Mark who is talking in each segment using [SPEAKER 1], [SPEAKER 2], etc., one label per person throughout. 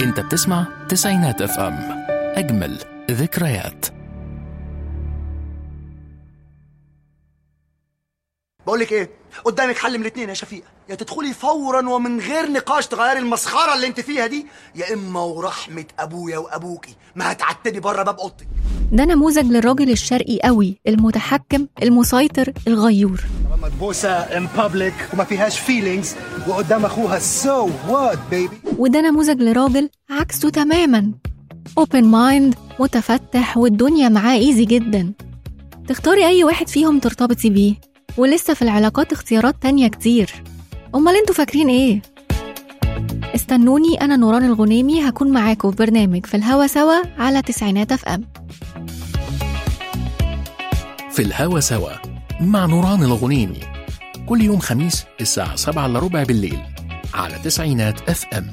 [SPEAKER 1] انت بتسمع تسعينات اف ام اجمل ذكريات
[SPEAKER 2] بقول لك ايه قدامك حل من الاثنين يا شفيقه يا تدخلي فورا ومن غير نقاش تغيري المسخره اللي انت فيها دي يا اما ورحمه ابويا وابوكي ما هتعتدي بره باب اوضتك
[SPEAKER 3] ده نموذج للراجل الشرقي قوي المتحكم المسيطر الغيور
[SPEAKER 4] مدبوسة ان بابليك وما فيهاش فيلينجز وقدام اخوها سو وات بيبي
[SPEAKER 3] وده نموذج لراجل عكسه تماما اوبن مايند متفتح والدنيا معاه ايزي جدا تختاري اي واحد فيهم ترتبطي بيه ولسه في العلاقات اختيارات تانية كتير امال انتوا فاكرين ايه استنوني انا نوران الغنيمي هكون معاكم في برنامج في الهوا سوا على تسعينات اف ام
[SPEAKER 1] في الهوا سوا مع نوران الغنيمي كل يوم خميس الساعة 7 إلا ربع بالليل على تسعينات اف ام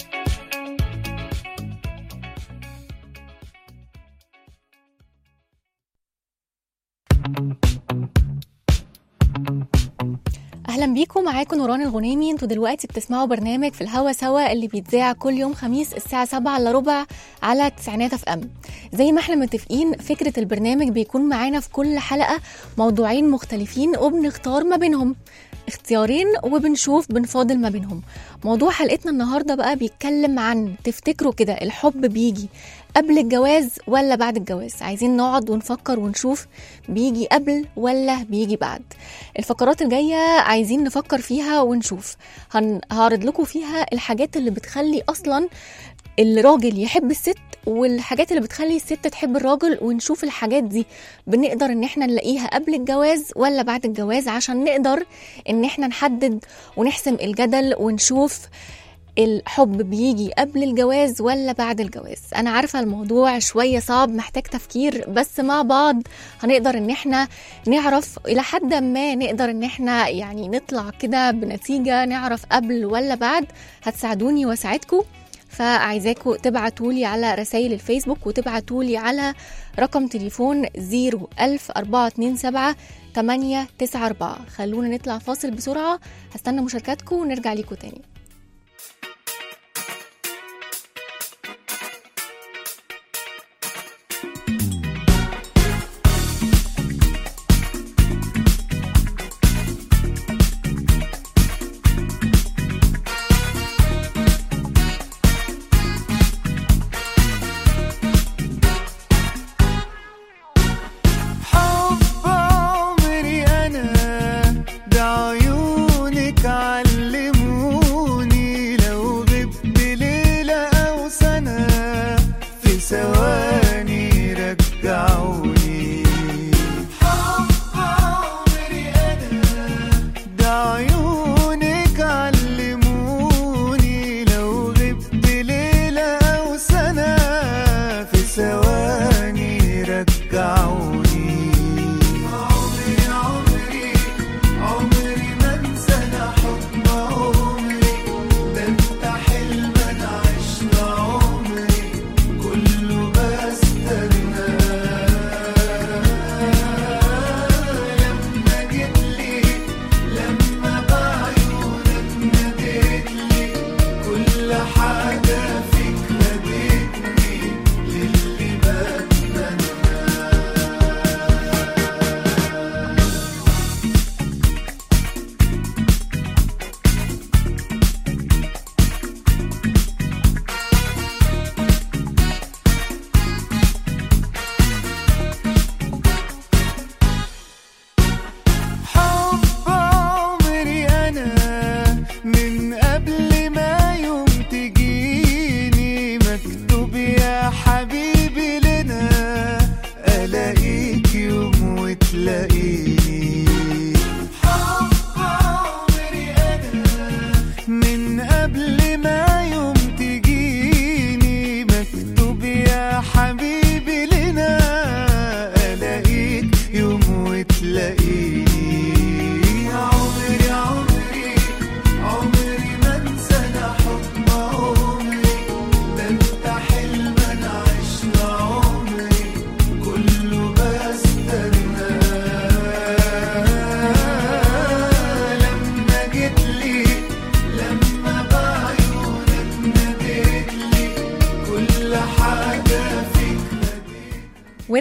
[SPEAKER 3] اهلا بيكم معاكم نوران الغنيمي انتوا دلوقتي بتسمعوا برنامج في الهوا سوا اللي بيتذاع كل يوم خميس الساعه 7 الا ربع على تسعينات اف ام زي ما احنا متفقين فكره البرنامج بيكون معانا في كل حلقه موضوعين مختلفين وبنختار ما بينهم اختيارين وبنشوف بنفاضل ما بينهم موضوع حلقتنا النهارده بقى بيتكلم عن تفتكروا كده الحب بيجي قبل الجواز ولا بعد الجواز عايزين نقعد ونفكر ونشوف بيجي قبل ولا بيجي بعد الفقرات الجاية عايزين نفكر فيها ونشوف هن... هعرض لكم فيها الحاجات اللي بتخلي أصلا الراجل يحب الست والحاجات اللي بتخلي الست تحب الراجل ونشوف الحاجات دي بنقدر ان احنا نلاقيها قبل الجواز ولا بعد الجواز عشان نقدر ان احنا نحدد ونحسم الجدل ونشوف الحب بيجي قبل الجواز ولا بعد الجواز انا عارفه الموضوع شويه صعب محتاج تفكير بس مع بعض هنقدر ان احنا نعرف الى حد ما نقدر ان احنا يعني نطلع كده بنتيجه نعرف قبل ولا بعد هتساعدوني واساعدكم فعايزاكم تبعتولي على رسائل الفيسبوك وتبعتولي على رقم تليفون 01427 894 خلونا نطلع فاصل بسرعة هستنى مشاركاتكم ونرجع ليكم تاني
[SPEAKER 5] حب عمري انا بعيونك علموني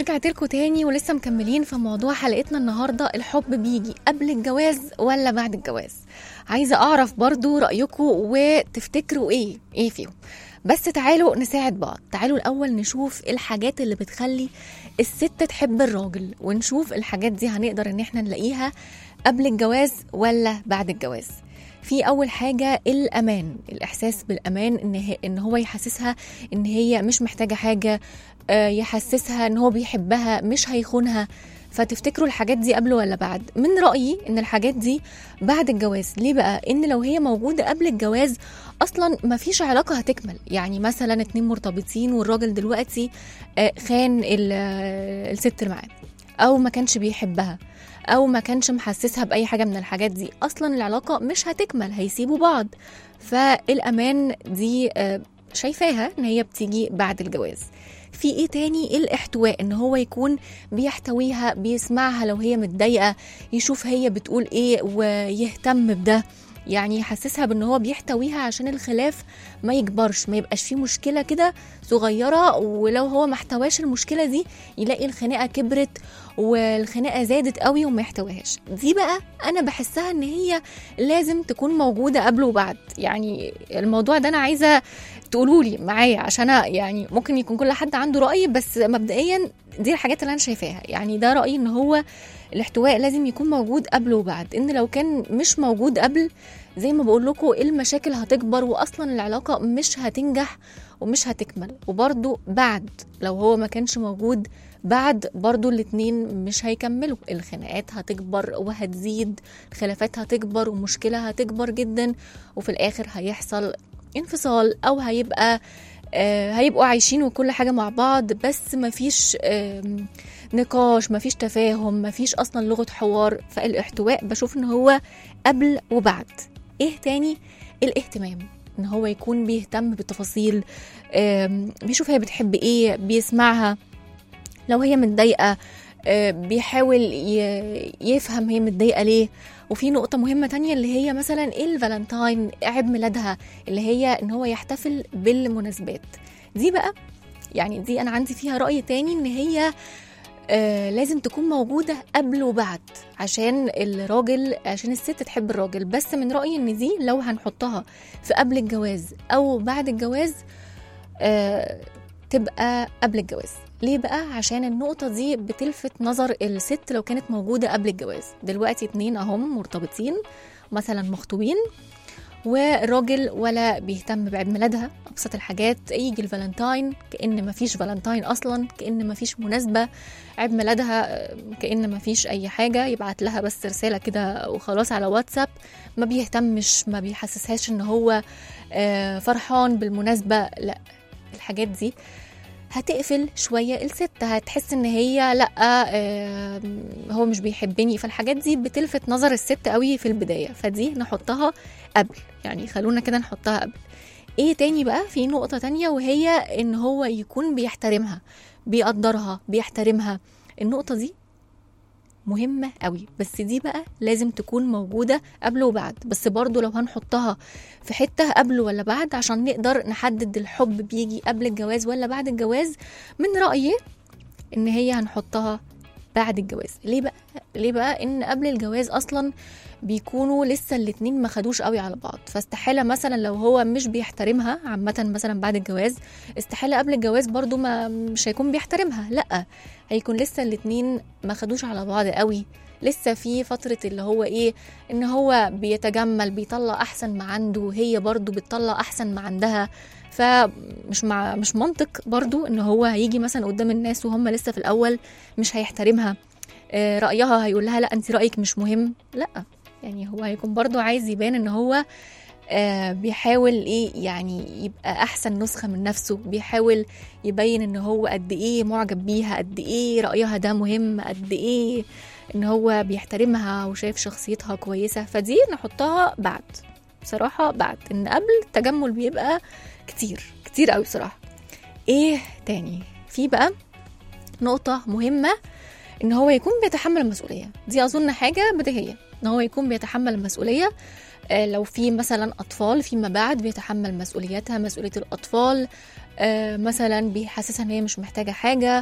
[SPEAKER 3] ورجعت لكم تاني ولسه مكملين في موضوع حلقتنا النهارده الحب بيجي قبل الجواز ولا بعد الجواز عايزه اعرف برضو رايكم وتفتكروا ايه ايه فيهم بس تعالوا نساعد بعض تعالوا الاول نشوف الحاجات اللي بتخلي الست تحب الراجل ونشوف الحاجات دي هنقدر ان احنا نلاقيها قبل الجواز ولا بعد الجواز في اول حاجه الامان الاحساس بالامان ان هي ان هو يحسسها ان هي مش محتاجه حاجه آه، يحسسها ان هو بيحبها مش هيخونها فتفتكروا الحاجات دي قبل ولا بعد من رايي ان الحاجات دي بعد الجواز ليه بقى ان لو هي موجوده قبل الجواز اصلا ما فيش علاقه هتكمل يعني مثلا اتنين مرتبطين والراجل دلوقتي آه، خان ال- آه، الست اللي معاه او ما كانش بيحبها او ما كانش محسسها باي حاجه من الحاجات دي اصلا العلاقه مش هتكمل هيسيبوا بعض فالامان دي آه، شايفاها ان هي بتيجي بعد الجواز في ايه تاني الاحتواء ان هو يكون بيحتويها بيسمعها لو هي متضايقه يشوف هي بتقول ايه ويهتم بده يعني يحسسها بان هو بيحتويها عشان الخلاف ما يكبرش ما يبقاش فيه مشكله كده صغيره ولو هو ما احتواش المشكله دي يلاقي الخناقه كبرت والخناقه زادت قوي وما يحتواهاش دي بقى انا بحسها ان هي لازم تكون موجوده قبل وبعد يعني الموضوع ده انا عايزه تقولوا لي معايا عشان أنا يعني ممكن يكون كل حد عنده راي بس مبدئيا دي الحاجات اللي انا شايفاها يعني ده رايي ان هو الاحتواء لازم يكون موجود قبل وبعد ان لو كان مش موجود قبل زي ما بقول لكم المشاكل هتكبر واصلا العلاقه مش هتنجح ومش هتكمل وبرده بعد لو هو ما كانش موجود بعد برضو الاتنين مش هيكملوا الخناقات هتكبر وهتزيد الخلافات هتكبر ومشكلة هتكبر جدا وفي الآخر هيحصل انفصال أو هيبقى آه هيبقوا عايشين وكل حاجة مع بعض بس مفيش آم، نقاش مفيش تفاهم مفيش أصلا لغة حوار فالاحتواء بشوف إن هو قبل وبعد إيه تاني الاهتمام إن هو يكون بيهتم بالتفاصيل آم، بيشوف هي بتحب إيه بيسمعها لو هي متضايقة آه، بيحاول ي- يفهم هي متضايقة ليه وفي نقطة مهمة تانية اللي هي مثلا الفالنتاين عيد ميلادها اللي هي ان هو يحتفل بالمناسبات دي بقى يعني دي انا عندي فيها رأي تاني ان هي آه لازم تكون موجودة قبل وبعد عشان الراجل عشان الست تحب الراجل بس من رأيي ان دي لو هنحطها في قبل الجواز او بعد الجواز آه تبقى قبل الجواز ليه بقى عشان النقطة دي بتلفت نظر الست لو كانت موجودة قبل الجواز دلوقتي اتنين اهم مرتبطين مثلا مخطوبين والراجل ولا بيهتم بعيد ميلادها ابسط الحاجات يجي الفالنتاين كان مفيش فالنتاين اصلا كان مفيش مناسبه عيد ميلادها آه، كان مفيش اي حاجه يبعت لها بس رساله كده وخلاص على واتساب ما بيهتمش ما بيحسسهاش ان هو آه، فرحان بالمناسبه لا الحاجات دي هتقفل شوية الست هتحس ان هي لا آه، هو مش بيحبني فالحاجات دي بتلفت نظر الست قوي في البداية فدي نحطها قبل يعني خلونا كده نحطها قبل ايه تاني بقى في نقطة تانية وهي ان هو يكون بيحترمها بيقدرها بيحترمها النقطة دي مهمة قوي بس دي بقى لازم تكون موجودة قبل وبعد بس برضو لو هنحطها في حتة قبل ولا بعد عشان نقدر نحدد الحب بيجي قبل الجواز ولا بعد الجواز من رأيي ان هي هنحطها بعد الجواز ليه بقى ليه بقى ان قبل الجواز اصلا بيكونوا لسه الاتنين ما خدوش قوي على بعض فاستحالة مثلا لو هو مش بيحترمها عامة مثلا بعد الجواز استحالة قبل الجواز برضو ما مش هيكون بيحترمها لا هيكون لسه الاتنين ما خدوش على بعض قوي لسه في فترة اللي هو ايه ان هو بيتجمل بيطلع احسن ما عنده وهي برضو بتطلع احسن ما عندها فمش مع مش منطق برضو ان هو هيجي مثلا قدام الناس وهم لسه في الاول مش هيحترمها آه، رأيها هيقول لها لا انت رأيك مش مهم لا يعني هو هيكون برضو عايز يبان ان هو آه، بيحاول ايه يعني يبقى احسن نسخة من نفسه بيحاول يبين ان هو قد ايه معجب بيها قد ايه رأيها ده مهم قد ايه ان هو بيحترمها وشايف شخصيتها كويسة فدي نحطها بعد بصراحة بعد ان قبل التجمل بيبقى كتير كتير قوي بصراحة ايه تاني في بقى نقطة مهمة ان هو يكون بيتحمل المسؤولية دي اظن حاجة بديهية ان هو يكون بيتحمل المسؤولية آه، لو في مثلا اطفال فيما بعد بيتحمل مسؤولياتها مسؤولية الاطفال آه، مثلا بيحسسها ان هي مش محتاجة حاجة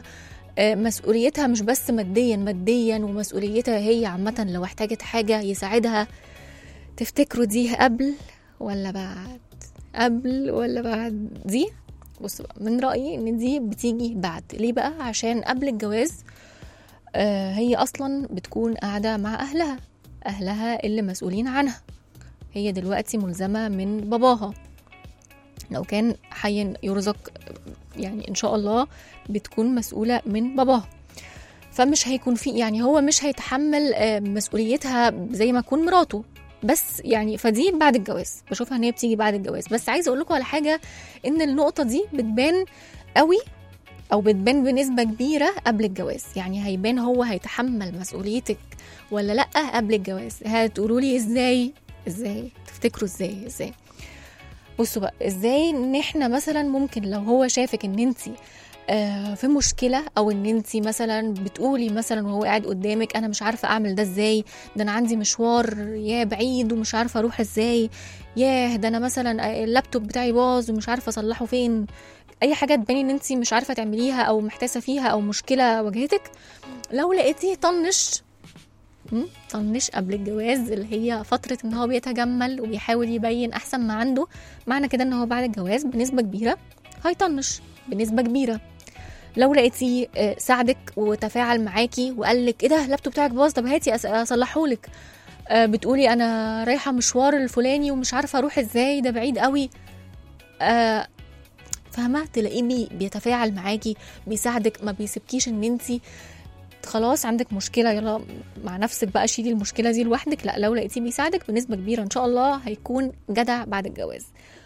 [SPEAKER 3] آه، مسؤوليتها مش بس ماديا ماديا ومسؤوليتها هي عامة لو احتاجت حاجة يساعدها تفتكروا دي قبل ولا بعد قبل ولا بعد دي بصوا بقى من رأيي ان دي بتيجي بعد ليه بقى عشان قبل الجواز آه، هي اصلا بتكون قاعدة مع اهلها اهلها اللي مسؤولين عنها هي دلوقتي ملزمة من باباها لو كان حي يرزق يعني ان شاء الله بتكون مسؤولة من باباها فمش هيكون في يعني هو مش هيتحمل آه، مسؤوليتها زي ما يكون مراته بس يعني فدي بعد الجواز بشوفها ان هي بتيجي بعد الجواز بس عايزه اقول لكم على حاجه ان النقطه دي بتبان قوي او بتبان بنسبه كبيره قبل الجواز يعني هيبان هو هيتحمل مسؤوليتك ولا لا قبل الجواز هتقولوا لي ازاي ازاي تفتكروا ازاي ازاي بصوا بقى ازاي ان احنا مثلا ممكن لو هو شافك ان انت آه، في مشكله او ان انت مثلا بتقولي مثلا وهو قاعد قدامك انا مش عارفه اعمل ده ازاي ده انا عندي مشوار يا بعيد ومش عارفه اروح ازاي ياه ده انا مثلا اللابتوب بتاعي باظ ومش عارفه اصلحه فين اي حاجه تباني ان انت مش عارفه تعمليها او محتاسه فيها او مشكله واجهتك لو لقيتيه طنش مم، طنش قبل الجواز اللي هي فترة ان هو بيتجمل وبيحاول يبين احسن ما عنده معنى كده ان هو بعد الجواز بنسبة كبيرة هيطنش بنسبة كبيرة لو لقيتيه آه، ساعدك وتفاعل معاكي وقال لك ايه ده اللابتوب بتاعك باظ طب هاتي أس- اصلحهولك آه، بتقولي انا رايحه مشوار الفلاني ومش عارفه اروح ازاي ده بعيد قوي آه، فاهمه تلاقيه بي بيتفاعل معاكي بيساعدك ما بيسيبكيش ان انت خلاص عندك مشكله يلا مع نفسك بقى شيلي المشكله دي لوحدك لا لو لقيتيه بيساعدك بنسبه كبيره ان شاء الله هيكون جدع بعد الجواز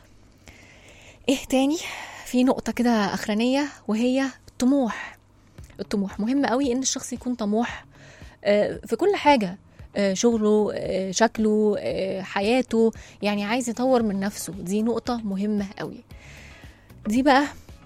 [SPEAKER 3] ايه تاني في نقطه كده اخرانيه وهي الطموح الطموح مهم قوي ان الشخص يكون طموح آه، في كل حاجه آه، شغله آه، شكله آه، حياته يعني عايز يطور من نفسه دي نقطه مهمه قوي دي بقى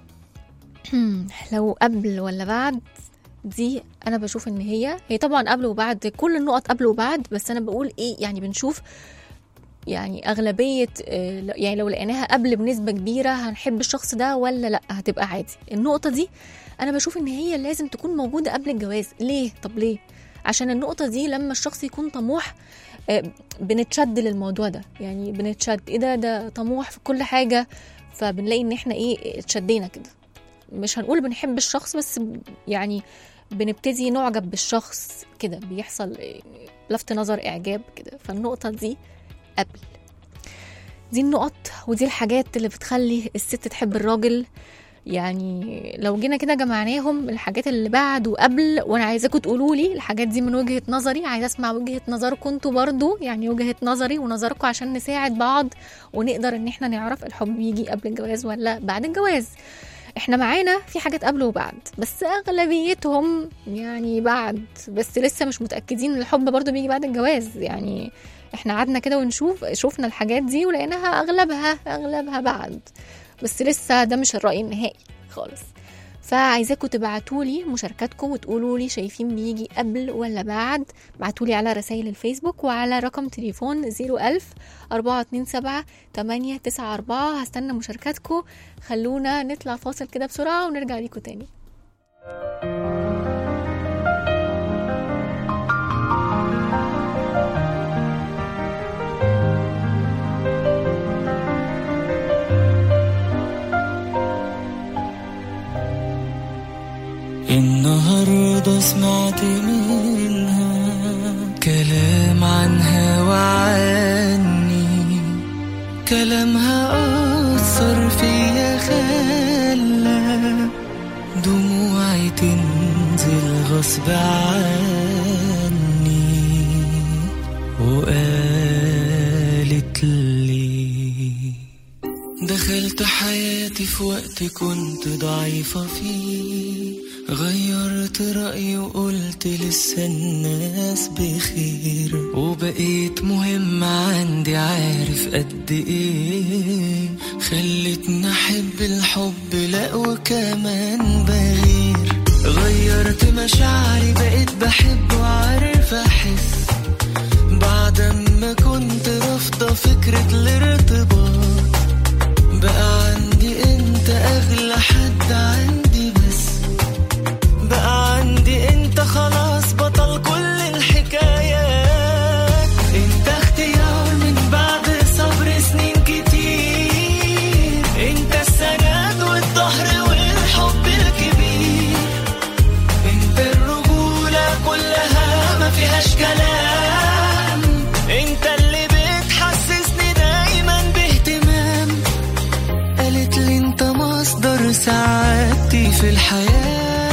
[SPEAKER 3] لو قبل ولا بعد دي انا بشوف ان هي هي طبعا قبل وبعد كل النقط قبل وبعد بس انا بقول ايه يعني بنشوف يعني اغلبيه آه، ل- يعني لو لقيناها قبل بنسبه كبيره هنحب الشخص ده ولا لا هتبقى عادي النقطه دي انا بشوف ان هي لازم تكون موجوده قبل الجواز ليه طب ليه عشان النقطه دي لما الشخص يكون طموح آه، بنتشد للموضوع ده يعني بنتشد ايه ده ده طموح في كل حاجه فبنلاقي ان احنا ايه اتشدينا كده مش هنقول بنحب الشخص بس ب- يعني بنبتدي نعجب بالشخص كده بيحصل إيه، لفت نظر اعجاب كده فالنقطه دي قبل دي النقط ودي الحاجات اللي بتخلي الست تحب الراجل يعني لو جينا كده جمعناهم الحاجات اللي بعد وقبل وانا عايزاكم تقولوا لي الحاجات دي من وجهة نظري عايزه اسمع وجهة نظركم انتوا برضو يعني وجهة نظري ونظركم عشان نساعد بعض ونقدر ان احنا نعرف الحب يجي قبل الجواز ولا بعد الجواز احنا معانا في حاجات قبل وبعد بس اغلبيتهم يعني بعد بس لسه مش متاكدين ان الحب برضو بيجي بعد الجواز يعني احنا قعدنا كده ونشوف شفنا الحاجات دي ولقيناها اغلبها اغلبها بعد بس لسه ده مش الراي النهائي خالص فعايزاكم تبعتوا لي مشاركاتكم وتقولوا لي شايفين بيجي قبل ولا بعد ابعتوا لي على رسائل الفيسبوك وعلى رقم تليفون 01000 427 894 هستنى مشاركاتكم خلونا نطلع فاصل كده بسرعة ونرجع ليكم تاني
[SPEAKER 5] النهاردة سمعت منها كلام عنها وعني كلامها أثر فيا خلى دموعي تنزل غصب عني وقالت لي دخلت حياتي في وقت كنت ضعيفة فيه غيرت رأيي وقلت لسه الناس بخير وبقيت مهم عندي عارف قد ايه خلتني احب الحب لا وكمان بغير غيرت مشاعري بقيت بحب وعارف احس بعد ما كنت رافضة فكرة الارتباط بقى عندي انت اغلى حد عندي بس بقى في الحياة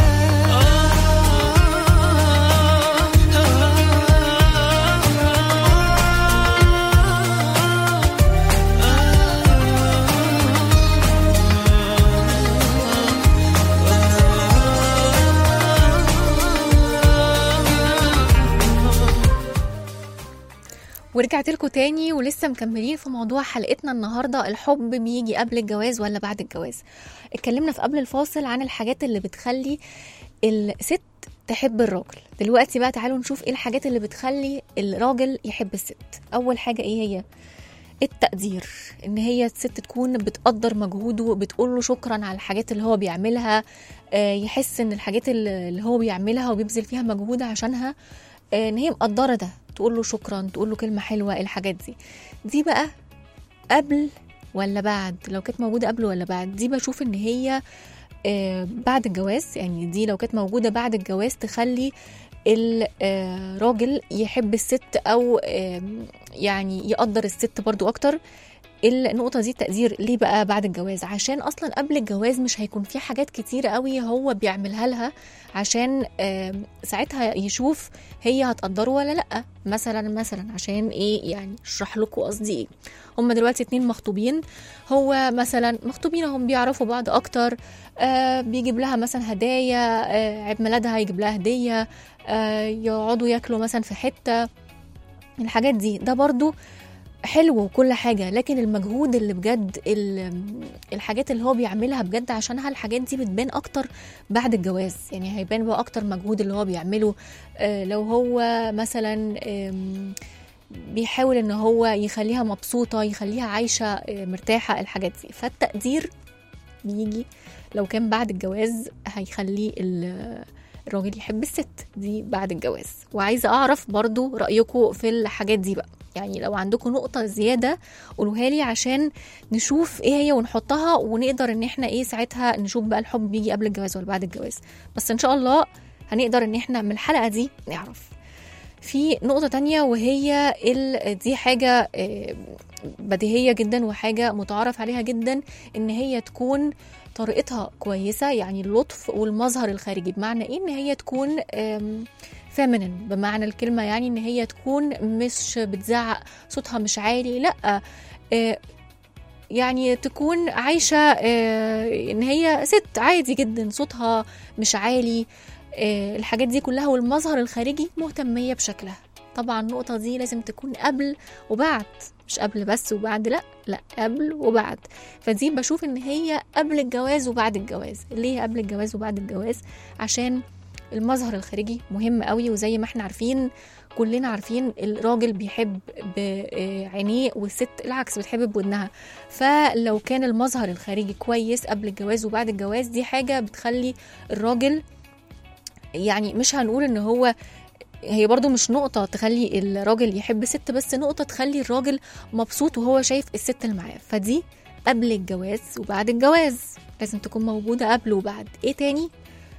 [SPEAKER 3] ورجعت لكم تاني ولسه مكملين في موضوع حلقتنا النهارده الحب بيجي قبل الجواز ولا بعد الجواز اتكلمنا في قبل الفاصل عن الحاجات اللي بتخلي الست تحب الراجل دلوقتي بقى تعالوا نشوف ايه الحاجات اللي بتخلي الراجل يحب الست اول حاجه ايه هي التقدير ان هي الست تكون بتقدر مجهوده بتقول له شكرا على الحاجات اللي هو بيعملها آه، يحس ان الحاجات اللي اللي هو بيعملها وبيبذل فيها مجهود عشانها آه، ان هي مقدره ده تقول له شكرا تقول له كلمه حلوه الحاجات دي دي بقى قبل ولا بعد لو كانت موجوده قبل ولا بعد دي بشوف ان هي آه، بعد الجواز يعني دي لو كانت موجوده بعد الجواز تخلي الراجل يحب الست او آم، يعني يقدر الست برضو اكتر النقطة دي تقدير ليه بقى بعد الجواز عشان أصلا قبل الجواز مش هيكون في حاجات كتيرة قوي هو بيعملها لها عشان آم، ساعتها يشوف هي هتقدره ولا لأ مثلا مثلا عشان إيه يعني اشرح لكم قصدي إيه هما دلوقتي اتنين مخطوبين هو مثلا مخطوبين هم بيعرفوا بعض أكتر آه بيجيب لها مثلا هدايا آه عيد ميلادها يجيب لها هدية آه يقعدوا ياكلوا مثلا في حتة الحاجات دي ده برضو حلو وكل حاجة لكن المجهود اللي بجد ال- الحاجات اللي هو بيعملها بجد عشانها الحاجات دي بتبان أكتر بعد الجواز يعني هيبان بقى أكتر مجهود اللي هو بيعمله آه، لو هو مثلا آم، بيحاول ان هو يخليها مبسوطة يخليها عايشة آه، مرتاحة الحاجات دي فالتقدير بيجي لو كان بعد الجواز هيخلي ال- الراجل يحب الست دي بعد الجواز وعايزة أعرف برضو رأيكم في الحاجات دي بقى يعني لو عندكم نقطة زيادة قولوها لي عشان نشوف ايه هي ونحطها ونقدر ان احنا ايه ساعتها نشوف بقى الحب بيجي قبل الجواز ولا بعد الجواز بس ان شاء الله هنقدر ان احنا من الحلقة دي نعرف في نقطة تانية وهي ال... دي حاجة آه، بديهية جدا وحاجة متعارف عليها جدا ان هي تكون طريقتها كويسة يعني اللطف والمظهر الخارجي بمعنى ايه ان هي تكون فيمينين بمعنى الكلمة يعني ان هي تكون مش بتزعق صوتها مش عالي لا آه، يعني تكون عايشة آه، ان هي ست عادي جدا صوتها مش عالي آه، الحاجات دي كلها والمظهر الخارجي مهتمية بشكلها طبعا النقطة دي لازم تكون قبل وبعد مش قبل بس وبعد لا لا قبل وبعد فدي بشوف ان هي قبل الجواز وبعد الجواز ليه قبل الجواز وبعد الجواز عشان المظهر الخارجي مهم قوي وزي ما احنا عارفين كلنا عارفين الراجل بيحب بعينيه والست العكس بتحب بودنها فلو كان المظهر الخارجي كويس قبل الجواز وبعد الجواز دي حاجة بتخلي الراجل يعني مش هنقول ان هو هي برضو مش نقطة تخلي الراجل يحب ست بس نقطة تخلي الراجل مبسوط وهو شايف الست اللي معاه فدي قبل الجواز وبعد الجواز لازم تكون موجودة قبل وبعد ايه تاني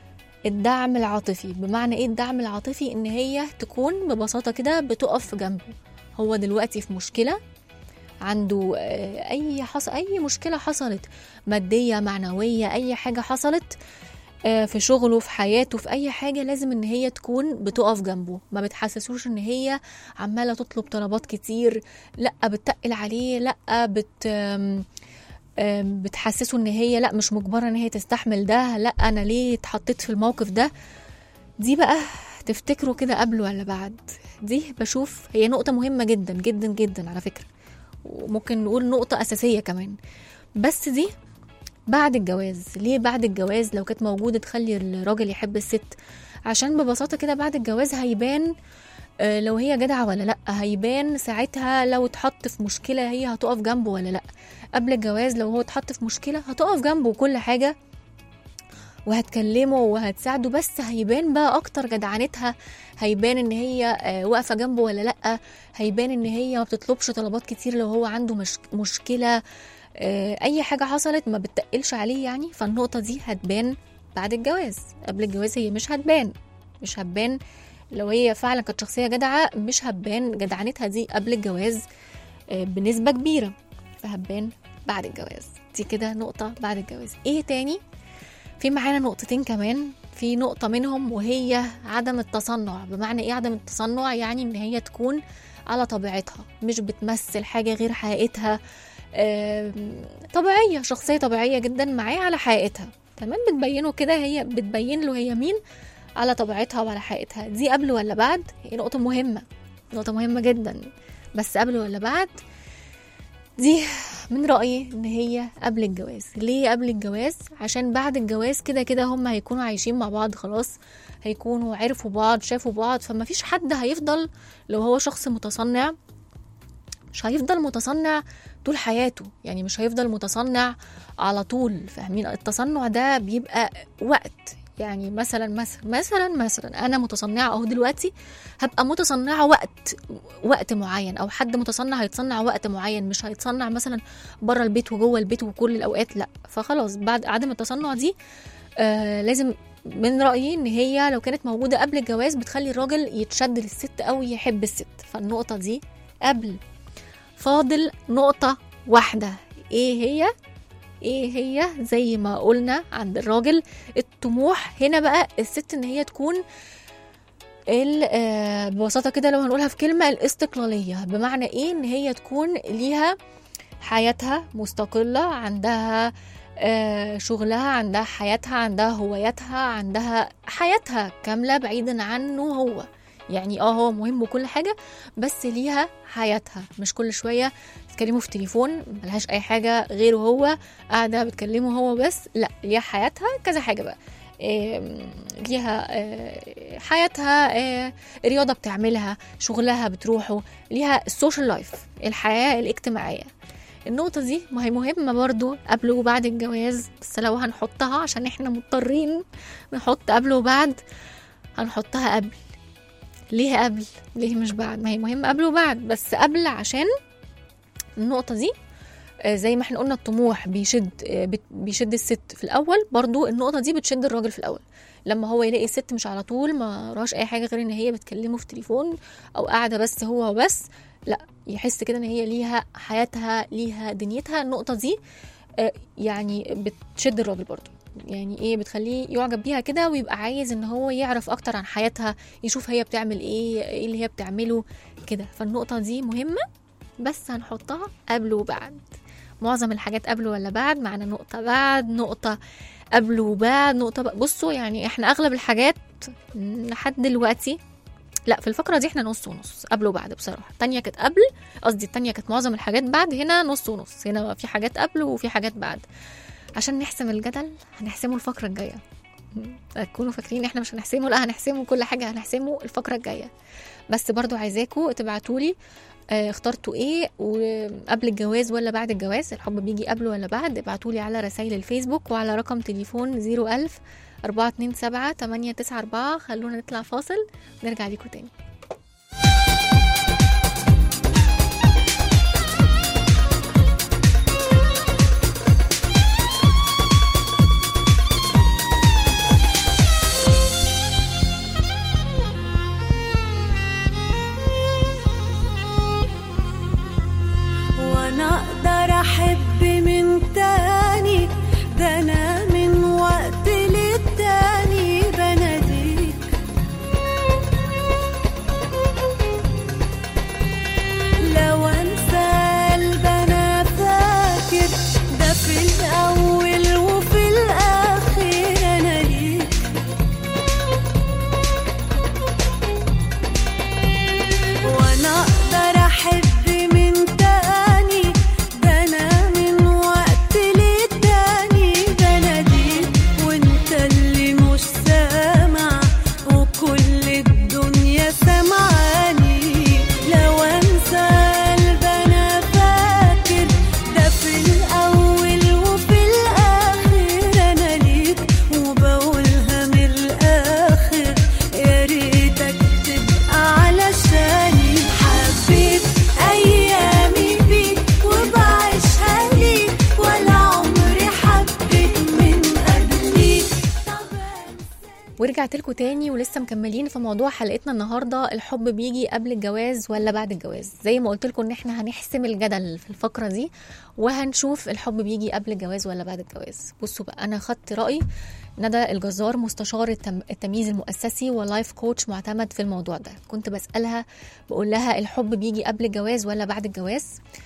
[SPEAKER 3] الدعم العاطفي بمعنى ايه الدعم العاطفي ان هي تكون ببساطة كده بتقف جنبه هو دلوقتي في مشكلة عنده آه، اي حص... اي مشكلة حصلت مادية معنوية اي حاجة حصلت آه، في شغله في حياته في اي حاجه لازم ان هي تكون بتقف جنبه ما بتحسسوش ان هي عماله تطلب طلبات كتير لا بتقل عليه لا بت آم، آم، بتحسسه ان هي لا مش مجبره ان هي تستحمل ده لا انا ليه اتحطيت في الموقف ده دي بقى تفتكروا كده قبل ولا بعد دي بشوف هي نقطه مهمه جدا جدا جدا على فكره وممكن نقول نقطه اساسيه كمان بس دي بعد الجواز ليه بعد الجواز لو كانت موجودة تخلي الراجل يحب الست عشان ببساطة كده بعد الجواز هيبان آه، لو هي جدعة ولا لأ هيبان ساعتها لو اتحط في مشكلة هي هتقف جنبه ولا لأ قبل الجواز لو هو اتحط في مشكلة هتقف جنبه وكل حاجة وهتكلمه وهتساعده بس هيبان بقى اكتر جدعنتها هيبان ان هي آه، واقفه جنبه ولا لا هيبان ان هي ما بتطلبش طلبات كتير لو هو عنده مش مشكله آه، اي حاجه حصلت ما بتتقلش عليه يعني فالنقطه دي هتبان بعد الجواز قبل الجواز هي مش هتبان مش هتبان لو هي فعلا كانت شخصيه جدعه مش هتبان جدعنتها دي قبل الجواز آه، بنسبه كبيره فهتبان بعد الجواز دي كده نقطه بعد الجواز ايه تاني في معانا نقطتين كمان في نقطة منهم وهي عدم التصنع بمعنى ايه عدم التصنع يعني ان هي تكون على طبيعتها مش بتمثل حاجة غير حقيقتها آم، طبيعية شخصية طبيعية جدا معاه على حقيقتها تمام بتبينه كده هي بتبين له هي مين على طبيعتها وعلى حقيقتها دي قبل ولا بعد هي نقطة مهمة نقطة مهمة جدا بس قبل ولا بعد دي من رأيي إن هي قبل الجواز ليه قبل الجواز عشان بعد الجواز كده كده هم هيكونوا عايشين مع بعض خلاص هيكونوا عرفوا بعض شافوا بعض فما فيش حد هيفضل لو هو شخص متصنع مش هيفضل متصنع طول حياته يعني مش هيفضل متصنع على طول فاهمين التصنع ده بيبقى وقت يعني مثلا مثلا مثلا مثلا انا متصنعه اهو دلوقتي هبقى متصنعه وقت وقت معين او حد متصنع هيتصنع وقت معين مش هيتصنع مثلا بره البيت وجوه البيت وكل الاوقات لا فخلاص بعد عدم التصنع دي آه لازم من رايي ان هي لو كانت موجوده قبل الجواز بتخلي الراجل يتشد للست او يحب الست فالنقطه دي قبل فاضل نقطه واحده ايه هي ايه هي زي ما قلنا عند الراجل الطموح هنا بقى الست ان هي تكون ال- آه، ببساطه كده لو هنقولها في كلمه الاستقلاليه بمعنى ايه ان هي تكون ليها حياتها مستقله عندها آه، شغلها عندها حياتها عندها هواياتها عندها حياتها كامله بعيدا عنه هو يعني اه هو مهم وكل حاجه بس ليها حياتها مش كل شويه تكلمه في تليفون ملهاش اي حاجه غيره هو قاعده بتكلمه هو بس لا ليها حياتها كذا حاجه بقى آم، ليها آه، حياتها آه، رياضه بتعملها شغلها بتروحه ليها السوشيال لايف الحياه الاجتماعيه النقطة دي ما هي مهمة برضو قبل وبعد الجواز بس لو هنحطها عشان احنا مضطرين نحط قبل وبعد هنحطها قبل ليه قبل ليه مش بعد ما هي مهمة قبل وبعد بس قبل عشان النقطة دي آه، زي ما احنا قلنا الطموح بيشد آه، بت- بيشد الست في الاول برضو النقطة دي بتشد الراجل في الاول لما هو يلاقي الست مش على طول ما راش اي حاجة غير ان هي بتكلمه في تليفون او قاعدة بس هو وبس لا يحس كده ان هي ليها حياتها ليها دنيتها النقطة دي آه، يعني بتشد الراجل برضو يعني ايه بتخليه يعجب بيها كده ويبقى عايز ان هو يعرف اكتر عن حياتها يشوف هي بتعمل ايه ايه اللي هي بتعمله كده فالنقطة دي مهمة بس هنحطها قبل وبعد معظم الحاجات قبل ولا بعد معنا نقطة بعد نقطة قبل وبعد نقطة بقى. بصوا يعني احنا اغلب الحاجات لحد دلوقتي لا في الفقرة دي احنا نص ونص قبل وبعد بصراحة التانية كانت قبل قصدي التانية كانت معظم الحاجات بعد هنا نص ونص هنا في حاجات قبل وفي حاجات بعد عشان نحسم الجدل هنحسمه الفقرة الجاية تكونوا فاكرين احنا مش هنحسمه لا هنحسمه كل حاجة هنحسمه الفقرة الجاية بس برضو عايزاكوا تبعتولي آه، اخترتوا ايه وقبل الجواز ولا بعد الجواز الحب بيجي قبل ولا بعد ابعتولي على رسائل الفيسبوك وعلى رقم تليفون 01000 427 894 خلونا نطلع فاصل نرجع ليكوا تاني
[SPEAKER 6] وانا اقدر احب من تاني ده انا من وقت للتاني بناديك
[SPEAKER 3] ورجعت لكم تاني ولسه مكملين في موضوع حلقتنا النهارده الحب بيجي قبل الجواز ولا بعد الجواز زي ما قلت لكم ان احنا هنحسم الجدل في الفقره دي وهنشوف الحب بيجي قبل الجواز ولا بعد الجواز بصوا بقى انا خدت راي ندى الجزار مستشار التم- التمييز المؤسسي ولايف كوتش معتمد في الموضوع ده كنت بسالها بقول لها الحب بيجي قبل الجواز ولا بعد الجواز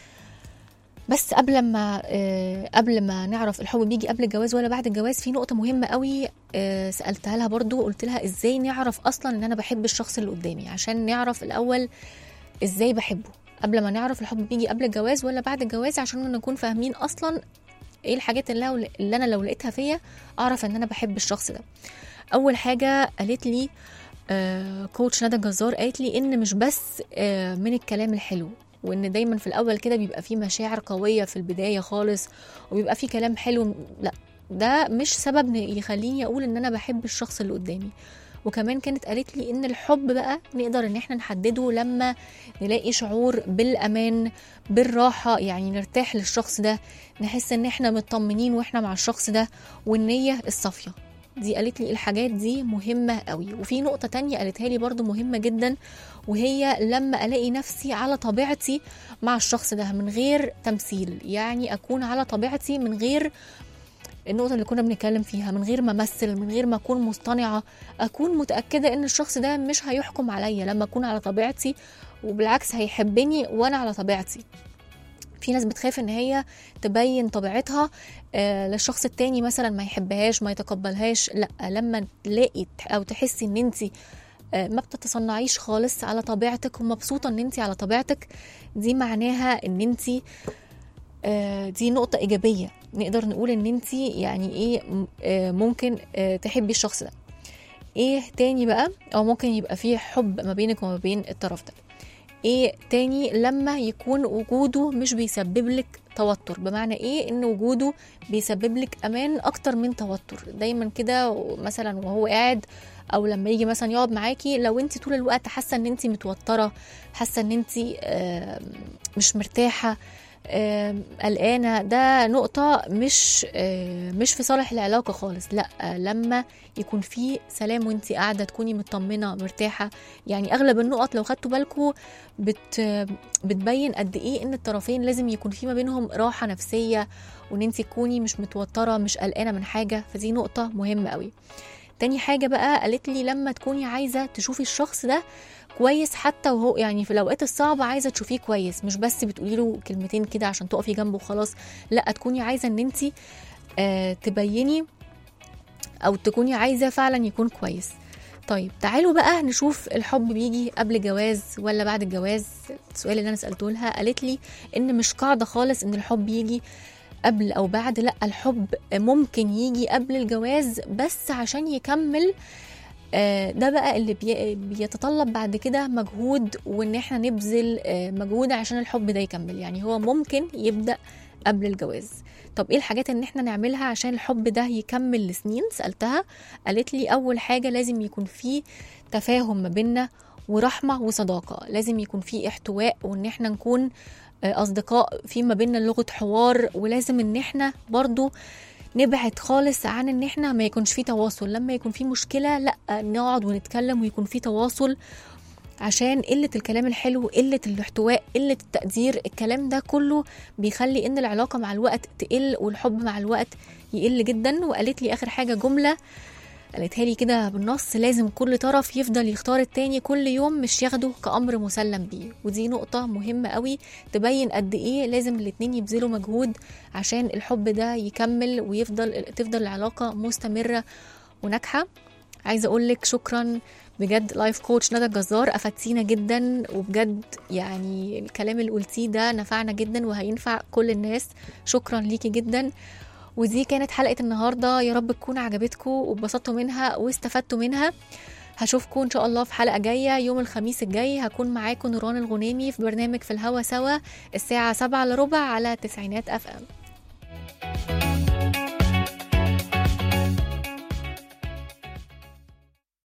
[SPEAKER 3] بس قبل ما آه، قبل ما نعرف الحب بيجي قبل الجواز ولا بعد الجواز في نقطة مهمة قوي آه، سألتها لها برضو قلت لها ازاي نعرف اصلا ان انا بحب الشخص اللي قدامي عشان نعرف الاول ازاي بحبه قبل ما نعرف الحب بيجي قبل الجواز ولا بعد الجواز عشان نكون فاهمين اصلا ايه الحاجات اللي, لو اللي انا لو لقيتها فيا اعرف ان انا بحب الشخص ده اول حاجة قالت لي آه، كوتش ندى الجزار قالت لي ان مش بس آه، من الكلام الحلو وان دايما في الاول كده بيبقى فيه مشاعر قويه في البدايه خالص وبيبقى فيه كلام حلو لا ده مش سبب ن- يخليني اقول ان انا بحب الشخص اللي قدامي وكمان كانت قالت لي ان الحب بقى نقدر ان احنا نحدده لما نلاقي شعور بالامان بالراحه يعني نرتاح للشخص ده نحس ان احنا مطمنين واحنا مع الشخص ده والنيه الصافيه دي قالت لي الحاجات دي مهمة قوي وفي نقطة تانية قالتها لي برضو مهمة جدا وهي لما ألاقي نفسي على طبيعتي مع الشخص ده من غير تمثيل يعني أكون على طبيعتي من غير النقطة اللي كنا بنتكلم فيها من غير ما أمثل من غير ما أكون مصطنعة أكون متأكدة إن الشخص ده مش هيحكم عليا لما أكون على طبيعتي وبالعكس هيحبني وأنا على طبيعتي في ناس بتخاف ان هي تبين طبيعتها آه، للشخص التاني مثلا ما يحبهاش ما يتقبلهاش لا لما تلاقي او تحسي ان انت ما بتتصنعيش خالص على طبيعتك ومبسوطه ان انت على طبيعتك دي معناها ان انت آه، دي نقطه ايجابيه نقدر نقول ان انت يعني ايه م- آه، ممكن آه، تحبي الشخص ده ايه تاني بقى او ممكن يبقى فيه حب ما بينك وما بين الطرف ده ايه تاني لما يكون وجوده مش بيسبب لك توتر بمعنى ايه ان وجوده بيسبب لك امان اكتر من توتر دايما كده مثلا وهو قاعد او لما يجي مثلا يقعد معاكي لو انت طول الوقت حاسه ان انت متوتره حاسه ان انت مش مرتاحه آم، قلقانه ده نقطه مش آه، مش في صالح العلاقه خالص لا لما يكون في سلام وانت قاعده تكوني مطمنه مرتاحه يعني اغلب النقط لو خدتوا بالكم بت بتبين قد ايه ان الطرفين لازم يكون في ما بينهم راحه نفسيه وان انت تكوني مش متوتره مش قلقانه من حاجه فدي نقطه مهمه قوي تاني حاجه بقى قالت لي لما تكوني عايزه تشوفي الشخص ده كويس حتى وهو يعني في الاوقات الصعبه عايزه تشوفيه كويس مش بس بتقولي له كلمتين كده عشان تقفي جنبه وخلاص لا تكوني عايزه ان انت آه تبيني او تكوني عايزه فعلا يكون كويس طيب تعالوا بقى نشوف الحب بيجي قبل جواز ولا بعد الجواز السؤال اللي انا سالته لها قالت لي ان مش قاعده خالص ان الحب يجي قبل او بعد لا الحب ممكن يجي قبل الجواز بس عشان يكمل آه، ده بقى اللي بي- بيتطلب بعد كده مجهود وان احنا نبذل آه، مجهود عشان الحب ده يكمل يعني هو ممكن يبدا قبل الجواز طب ايه الحاجات ان احنا نعملها عشان الحب ده يكمل لسنين سالتها قالت لي اول حاجه لازم يكون في تفاهم ما بيننا ورحمه وصداقه لازم يكون في احتواء وان احنا نكون آه، اصدقاء في ما بيننا لغه حوار ولازم ان احنا برضو نبعد خالص عن ان احنا ما يكونش في تواصل لما يكون في مشكله لا نقعد ونتكلم ويكون في تواصل عشان قلة الكلام الحلو قلة الاحتواء قلة التقدير الكلام ده كله بيخلي ان العلاقة مع الوقت تقل والحب مع الوقت يقل جدا وقالت لي اخر حاجة جملة قالتها لي كده بالنص لازم كل طرف يفضل يختار التاني كل يوم مش ياخده كأمر مسلم بيه ودي نقطة مهمة قوي تبين قد ايه لازم الاتنين يبذلوا مجهود عشان الحب ده يكمل ويفضل تفضل العلاقة مستمرة وناجحة عايزة اقولك شكرا بجد لايف كوتش ندى الجزار افدتينا جدا وبجد يعني الكلام اللي قلتيه ده نفعنا جدا وهينفع كل الناس شكرا ليكي جدا ودي كانت حلقة النهاردة يا رب تكون عجبتكم واتبسطتوا منها واستفدتوا منها هشوفكم ان شاء الله في حلقة جاية يوم الخميس الجاي هكون معاكم نوران الغنيمي في برنامج في الهوا سوا الساعة سبعة الا ربع على تسعينات اف ام